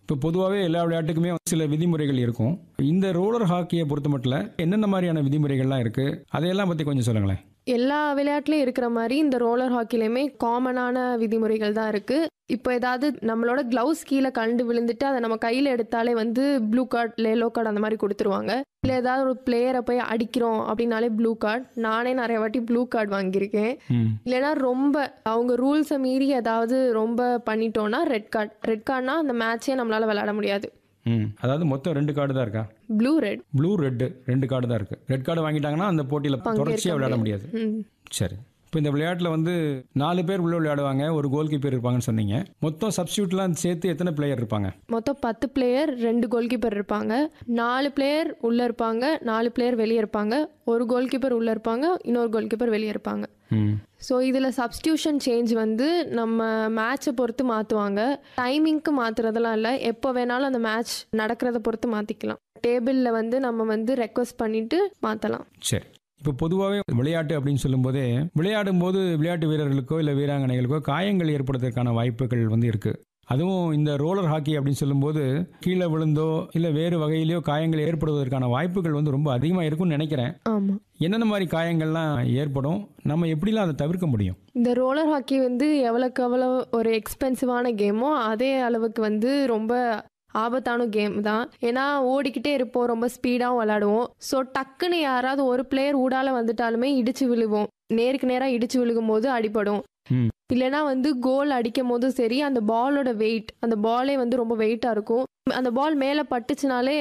இப்போ பொதுவாகவே எல்லா விளையாட்டுக்குமே சில விதிமுறைகள் இருக்கும் இந்த ரோலர் ஹாக்கியை பொறுத்த மட்டும் என்னென்ன மாதிரியான விதிமுறைகள்லாம் இருக்குது அதையெல்லாம் பற்றி கொஞ்சம் சொல்லுங்களேன் எல்லா விளையாட்டுலையும் இருக்கிற மாதிரி இந்த ரோலர் ஹாக்கிலையுமே காமனான விதிமுறைகள் தான் இருக்கு இப்போ ஏதாவது நம்மளோட க்ளவுஸ் கீழே கண்டு விழுந்துட்டு அதை நம்ம கையில் எடுத்தாலே வந்து ப்ளூ கார்டு லேலோ கார்டு அந்த மாதிரி கொடுத்துருவாங்க இல்லை ஏதாவது ஒரு பிளேயரை போய் அடிக்கிறோம் அப்படின்னாலே ப்ளூ கார்டு நானே நிறைய வாட்டி ப்ளூ கார்டு வாங்கியிருக்கேன் ம் இல்லைன்னா ரொம்ப அவங்க ரூல்ஸை மீறி ஏதாவது ரொம்ப பண்ணிட்டோன்னா ரெட் கார்டு ரெட் கார்டுனா அந்த மேட்சே நம்மளால விளையாட முடியாது ம் அதாவது மொத்தம் ரெண்டு கார்டு தான் இருக்கா ப்ளூ ரெட் ப்ளூ ரெட்டு ரெண்டு கார்டு தான் இருக்குது ரெட் கார்டு வாங்கிட்டாங்கன்னா அந்த போட்டியில் தொடர்ச்சியாக விளையாட முடியாது ம் சரி இப்போ இந்த விளையாட்டில் வந்து நாலு பேர் உள்ள விளையாடுவாங்க ஒரு கோல் கீப்பர் இருப்பாங்கன்னு சொன்னீங்க மொத்தம் சப்ஸ்டியூட்லாம் சேர்த்து எத்தனை பிளேயர் இருப்பாங்க மொத்தம் பத்து பிளேயர் ரெண்டு கோல் கீப்பர் இருப்பாங்க நாலு பிளேயர் உள்ளே இருப்பாங்க நாலு பிளேயர் வெளியே இருப்பாங்க ஒரு கோல் கீப்பர் உள்ளே இருப்பாங்க இன்னொரு கோல் கீப்பர் வெளியே இருப்பாங்க ம் ஸோ இதில் சப்ஸ்டியூஷன் சேஞ்ச் வந்து நம்ம மேட்சை பொறுத்து மாற்றுவாங்க டைமிங்க்கு மாற்றுறதெல்லாம் இல்லை எப்போ வேணாலும் அந்த மேட்ச் நடக்கிறத பொறுத்து மாற்றிக்கலாம் டேபிளில் வந்து நம்ம வந்து ரெக்வஸ்ட் பண்ணிவிட்டு மாற்றலாம் சரி இப்போ பொதுவாகவே விளையாட்டு அப்படின்னு சொல்லும்போதே விளையாடும் போது விளையாட்டு வீரர்களுக்கோ இல்லை வீராங்கனைகளுக்கோ காயங்கள் ஏற்படுறதுக்கான வாய்ப்புகள் வந்து இருக்கு அதுவும் இந்த ரோலர் ஹாக்கி அப்படின்னு சொல்லும்போது கீழே விழுந்தோ இல்லை வேறு வகையிலையோ காயங்கள் ஏற்படுவதற்கான வாய்ப்புகள் வந்து ரொம்ப அதிகமாக இருக்கும்னு நினைக்கிறேன் ஆமாம் என்னென்ன மாதிரி காயங்கள்லாம் ஏற்படும் நம்ம எப்படிலாம் அதை தவிர்க்க முடியும் இந்த ரோலர் ஹாக்கி வந்து எவ்வளோக்கு எவ்வளோ ஒரு எக்ஸ்பென்சிவான கேமோ அதே அளவுக்கு வந்து ரொம்ப ஆபத்தான கேம் தான் ஏன்னா ஓடிக்கிட்டே இருப்போம் ரொம்ப ஸ்பீடாகவும் விளாடுவோம் ஸோ டக்குன்னு யாராவது ஒரு பிளேயர் ஊடால வந்துட்டாலுமே இடிச்சு விழுவோம் நேருக்கு நேராக இடிச்சு விழுகும் போது அடிபடும் ம். இல்லைன்னா வந்து கோல் அடிக்கும் போதும் சரி அந்த பாலோட வெயிட் அந்த பாலே வந்து ரொம்ப வெயிட்டாக இருக்கும் அந்த பால் மேலே பட்டுச்சுனாலே